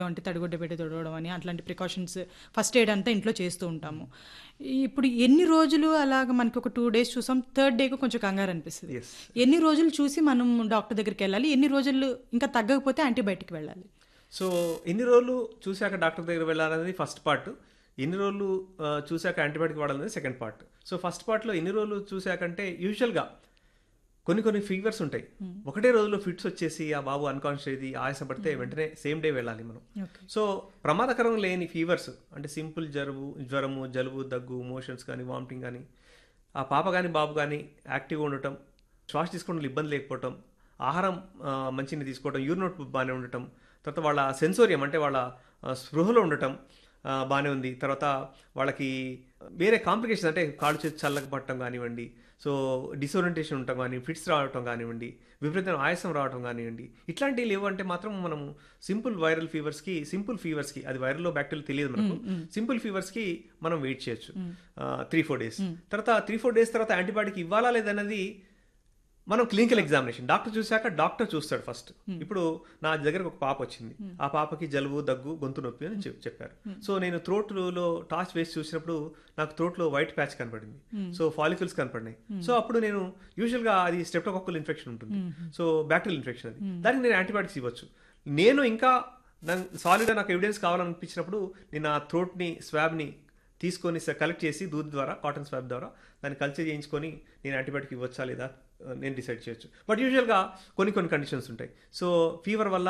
అంటే తడిగుడ్డ పెట్టి తుడవడం అని అట్లాంటి ప్రికాషన్స్ ఫస్ట్ ఎయిడ్ అంతా ఇంట్లో చేస్తూ ఉంటాము ఇప్పుడు ఎన్ని రోజులు అలాగ మనకి ఒక టూ డేస్ చూసాం థర్డ్ డేకి కొంచెం కంగారు అనిపిస్తుంది ఎస్ ఎన్ని రోజులు చూసి మనం డాక్టర్ దగ్గరికి వెళ్ళాలి ఎన్ని రోజులు ఇంకా తగ్గకపోతే యాంటీబయాటిక్ వెళ్ళాలి సో ఎన్ని రోజులు చూశాక డాక్టర్ దగ్గర వెళ్ళాలనేది ఫస్ట్ పార్ట్ ఎన్ని రోజులు ఆ, చూశాక యాంటీబయాటిక్ వాడాలనేది సెకండ్ పార్ట్ సో ఫస్ట్ పార్ట్లో ఎన్ని రోజులు చూశాకంటే యూజువల్గా కొన్ని కొన్ని ఫీవర్స్ ఉంటాయి ఒకటే రోజులో ఫిట్స్ వచ్చేసి ఆ బాబు అన్కాన్షియస్ అయ్యి ఆయాసం పడితే వెంటనే సేమ్ డే వెళ్ళాలి మనం ఓకే సో ప్రమాదకరం లేని ఫీవర్స్ అంటే సింపుల్ జరువు జ్వరము జలుబు దగ్గు మోషన్స్ కానీ వామిటింగ్ కానీ ఆ పాప కానీ బాబు కానీ యాక్టివ్గా ఉండటం శ్వాస తీసుకోవడంలో ఇబ్బంది లేకపోవటం ఆహారం ఆ, మంచిని తీసుకోవడం యూరినోట్ బాగానే ఉండటం తర్వాత వాళ్ళ సెన్సోరియం అంటే వాళ్ళ ఆ, స్పృహలో ఉండటం ఆ, బాగానే ఉంది తర్వాత వాళ్ళకి వేరే కాంప్లికేషన్ అంటే కాళ్ళు చేతి చల్లక పట్టడం కానివ్వండి సో డిసోరియంటేషన్ ఉండటం కానీ ఫిట్స్ రావటం కానివ్వండి విపరీతమైన ఆయాసం రావటం కానివ్వండి ఇట్లాంటివి లేవు అంటే మాత్రం మనము సింపుల్ వైరల్ ఫీవర్స్కి సింపుల్ ఫీవర్స్కి అది వైరల్లో బ్యాక్టీరియల్ తెలియదు మనకు సింపుల్ ఫీవర్స్కి మనం వెయిట్ చేయొచ్చు త్రీ ఫోర్ డేస్ తర్వాత త్రీ ఫోర్ డేస్ తర్వాత యాంటీబయాటిక్ ఇవ్వాలా లేదన్నది మనం క్లినికల్ ఎగ్జామినేషన్ డాక్టర్ చూశాక డాక్టర్ చూస్తాడు ఫస్ట్ ఇప్పుడు నా దగ్గరకు ఒక పాప వచ్చింది ఆ పాపకి జలుబు దగ్గు గొంతు నొప్పి అని చెప్- చెప్పారు సో నేను త్రోట్లో టార్చ్ వేసి చూసినప్పుడు నాకు త్రోట్లో వైట్ ప్యాచ్ కనపడింది సో ఫాలికల్స్ కనపడినాయి సో అప్పుడు నేను యూజువల్ గా అది స్టెప్టోకాకల్ ఇన్ఫెక్షన్ ఉంటుంది సో బ్యాక్టీరియల్ ఇన్ఫెక్షన్ అది దానికి నేను యాంటీబయాటిక్స్ ఇవ్వచ్చు నేను ఇంకా సాలిడ్గా నాకు ఎవిడెన్స్ కావాలనిపించినప్పుడు నేను ఆ థ్రోట్ని స్వాబ్ని తీసుకొని కలెక్ట్ చేసి దూద్ ద్వారా కాటన్ స్వాబ్ ద్వారా దాన్ని కల్చర్ చేయించుకొని నేను యాంటీబయాటిక్ ఇవ్వచ్చా లేదా ఆ, నేను డిసైడ్ చేయొచ్చు బట్ యూజువల్గా కొన్ని కొన్ని కండిషన్స్ ఉంటాయి సో ఫీవర్ వల్ల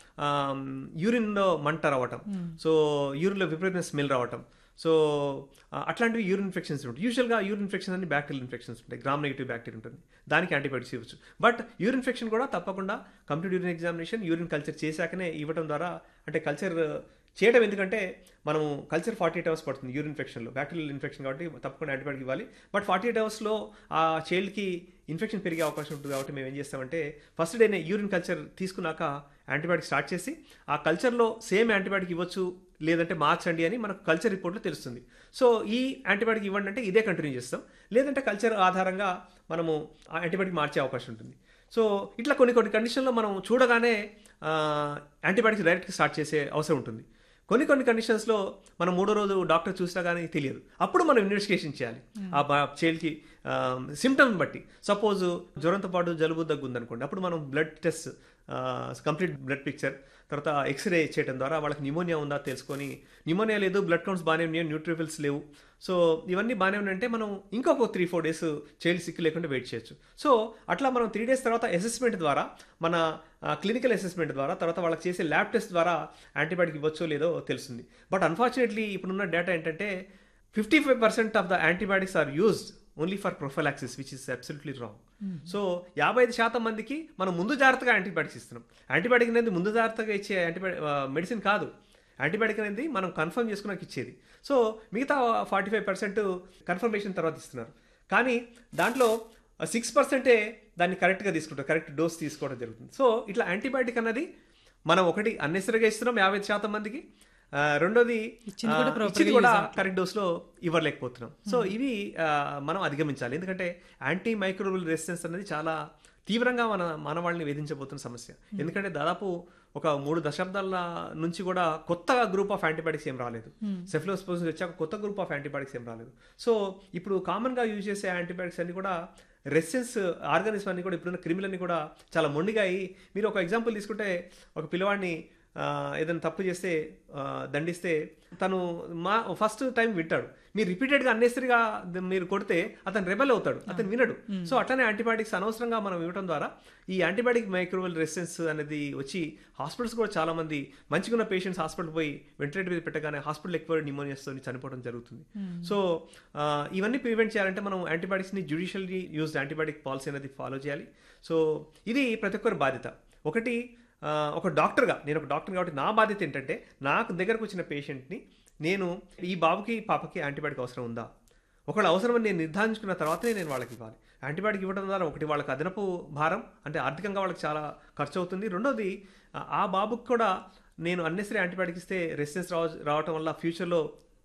యూరిన్లో మంట రావటం సో యూరిన్లో విపరీతమైన స్మెల్ రావటం సో ఆ, అట్లాంటివి యూరిన్ ఇన్ఫెక్షన్స్ ఉంటాయి యూజువల్గా యూరిన్ ఇన్ఫెక్షన్స్ అన్ని బ్యాక్టీరియల్ ఇన్ఫెక్షన్స్ ఉంటాయి గ్రామ్ నెగిటివ్ బ్యాక్టీరియా ఉంటుంది దానికి యాంటీబయాటిక్స్ ఇవ్వచ్చు బట్ యూరిన్ ఇన్ఫెక్షన్ కూడా తప్పకుండా complete urine examination urine culture చేశాకనే ఇవ్వడం ద్వారా అంటే కల్చర్ చేయడం ఎందుకంటే మనము కల్చర్ ఫార్టీ ఎయిట్ అవర్స్ పడుతుంది యూరిన్ ఇన్ఫెక్షన్లో బ్యాక్టీరియల్ ఇన్ఫెక్షన్ కాబట్టి తప్పకుండా యాంటీబయాటిక్ ఇవ్వాలి బట్ ఫార్టీ ఎయిట్ అవర్స్లో ఆ చైల్డ్కి ఇన్ఫెక్షన్ పెరిగే అవకాశం ఉంటుంది కాబట్టి మేము ఏం చేస్తామంటే ఫస్ట్ డేనే యూరిన్ కల్చర్ తీసుకున్నాక యాంటీబయాటిక్ స్టార్ట్ చేసి ఆ కల్చర్లో సేమ్ యాంటీబయాటిక్ ఇవ్వచ్చు లేదంటే మార్చండి అని మనకు కల్చర్ రిపోర్ట్లో తెలుస్తుంది సో ఈ యాంటీబయాటిక్ ఇవ్వండి అంటే ఇదే కంటిన్యూ చేస్తాం లేదంటే కల్చర్ ఆధారంగా మనము ఆ యాంటీబయాటిక్ మార్చే అవకాశం ఉంటుంది సో ఇట్లా కొన్ని కొన్ని కండిషన్లో మనం చూడగానే యాంటీబయాటిక్స్ డైరెక్ట్గా స్టార్ట్ చేసే అవసరం ఉంటుంది కొన్ని కొన్ని కండిషన్స్లో మనం మూడో రోజు డాక్టర్ చూసినా కానీ తెలియదు అప్పుడు మనం ఇన్వెస్టిగేషన్ చేయాలి ఆ చైల్డ్కి సిమ్టమ్ బట్టి సపోజ్ జ్వరంతో పాటు జలుబు దగ్గు ఉందనుకోండి అప్పుడు మనం blood test complete blood picture తర్వాత ఎక్స్రే చేయడం ద్వారా వాళ్ళకి న్యూమోనియా ఉందా తెలుసుకొని న్యూమోనియా లేదు బ్లడ్ కౌంట్స్ బాగానే ఉన్నాయి న్యూట్రిఫిల్స్ లేవు సో ఇవన్నీ బాగానే ఉన్నాయంటే మనం ఇంకొక three four days child sick లేకుండా వెయిట్ చేయొచ్చు సో అట్లా మనం త్రీ డేస్ తర్వాత అసెస్మెంట్ ద్వారా మన క్లినికల్ అసెస్మెంట్ ద్వారా తర్వాత వాళ్ళకి చేసే ల్యాబ్ టెస్ట్ ద్వారా యాంటీబయాటిక్ ఇవ్వచ్చో లేదో తెలుస్తుంది బట్ అన్ఫార్చునేట్లీ ఇప్పుడున్న డేటా ఏంటంటే fifty five percent of the antibiotics are used only for prophylaxis which is absolutely wrong so యాభై ఐదు శాతం మందికి మనం ముందు జాగ్రత్తగా యాంటీబయాటిక్స్ ఇస్తున్నాం యాంటీబయాటిక్ అనేది ముందు జాగ్రత్తగా ఇచ్చే యాంటీబయాటిక్ మెడిసిన్ కాదు యాంటీబయాటిక్ అనేది మనం కన్ఫర్మ్ చేసుకున్నాక ఇచ్చేది సో మిగతా ఫార్టీ ఫైవ్ పర్సెంట్ కన్ఫర్మేషన్ తర్వాత ఇస్తున్నారు కానీ దాంట్లో సిక్స్ పర్సెంటే దాన్ని కరెక్ట్గా తీసుకుంటారు కరెక్ట్ డోస్ తీసుకోవడం జరుగుతుంది సో ఇట్లా యాంటీబయాటిక్ అన్నది మనం ఒకటి అన్నెసరిగా ఇస్తున్నాం యాభై ఐదు శాతం మందికి ఆ, రెండోది ఇచ్చింది కూడా ఆ, proper ఇచ్చింది గా కూడా use అవ్వట్లేదు. కరెక్ట్ డోస్లో ఇవ్వలేకపోతున్నాం సో ఇవి ఆ, మనం అధిగమించాలి ఎందుకంటే యాంటీ మైక్రోబల్ రెసిస్టెన్స్ అనేది చాలా తీవ్రంగా మన మానవాళిని వేధించబోతున్న సమస్య ఎందుకంటే దాదాపు ఒక మూడు దశాబ్దాల నుంచి కూడా కొత్త గ్రూప్ ఆఫ్ యాంటీబయాటిక్స్ ఏం రాలేదు సెఫ్లోస్పోజ్ వచ్చాక కొత్త గ్రూప్ ఆఫ్ యాంటీబయాటిక్స్ ఏం రాలేదు సో ఇప్పుడు కామన్గా యూజ్ చేసే యాంటీబయాటిక్స్ అన్ని కూడా రెసిస్టెన్స్ ఆర్గానిజం అన్ని కూడా ఇప్పుడున్న క్రిమిలన్నీ కూడా చాలా మొండిగా అయ్యి మీరు ఒక ఎగ్జాంపుల్ తీసుకుంటే ఒక పిల్లవాడిని ఆ, ఏదైనా తప్పు చేస్తే ఆ, దండిస్తే తను మా ఫస్ట్ టైం వింటాడు మీరు రిపీటెడ్గా అన్నెసరిగా మీరు కొడితే అతను రెబెల్ అవుతాడు అతను వినడు సో అట్లనే యాంటీబయాటిక్స్ అనవసరంగా మనం ఇవ్వడం ద్వారా ఈ యాంటీబయాటిక్ మైక్రోవల్ రెసిస్టెన్స్ అనేది వచ్చి హాస్పిటల్స్ కూడా చాలా మంది మంచిగా ఉన్న పేషెంట్స్ హాస్పిటల్ పోయి వెంటిలేటర్ మీద పెట్టగానే హాస్పిటల్ ఎక్కువ న్యూమోనియాస్తో చనిపోవడం జరుగుతుంది సో ఆ, ఇవన్నీ ప్రివెంట్ చేయాలంటే మనం యాంటీబయాటిక్స్ని జ్యుడిషియల్లీ యూజ్డ్ యాంటీబయాటిక్ పాలసీ అనేది ఫాలో చేయాలి సో ఇది ప్రతి ఒక్కరి బాధ్యత ఒకటి ఆ, ఒక డాక్టర్గా నేను ఒక డాక్టర్ కాబట్టి నా బాధ్యత ఏంటంటే నాకు దగ్గరకు వచ్చిన పేషెంట్ని నేను ఈ బాబుకి పాపకి యాంటీబయాటిక్ అవసరం ఉందా ఒకవేళ అవసరమని నేను నిర్ధారించుకున్న తర్వాతనే నేను వాళ్ళకి ఇవ్వాలి యాంటీబయాటిక్ ఇవ్వడం ద్వారా ఒకటి వాళ్ళకి అదనపు భారం అంటే ఆర్థికంగా వాళ్ళకి చాలా ఖర్చు అవుతుంది రెండోది ఆ- ఆ బాబుకి కూడా నేను అన్నెసరీ యాంటీబయాటిక్ ఇస్తే రెసిస్టెన్స్ రావ రావటం వల్ల ఫ్యూచర్లో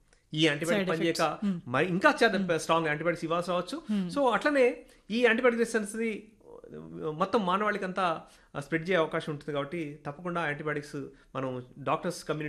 ఈ యాంటీబయాటిక్ పనిచేయక మరి ఇంకా స్ట్రాంగ్ యాంటీబయాటిక్స్ ఇవ్వాల్సి రావచ్చు సో అట్లనే ఈ యాంటీబయాటిక్ రెసిస్టెన్స్ మొత్తం మానవాళికి అంతా స్ప్రెడ్ చేసే అవకాశం ఉంటుంది కాబట్టి తప్పకుండా యాంటీబయాటిక్స్ మనం డాక్టర్స్ కమ్యూనిటీ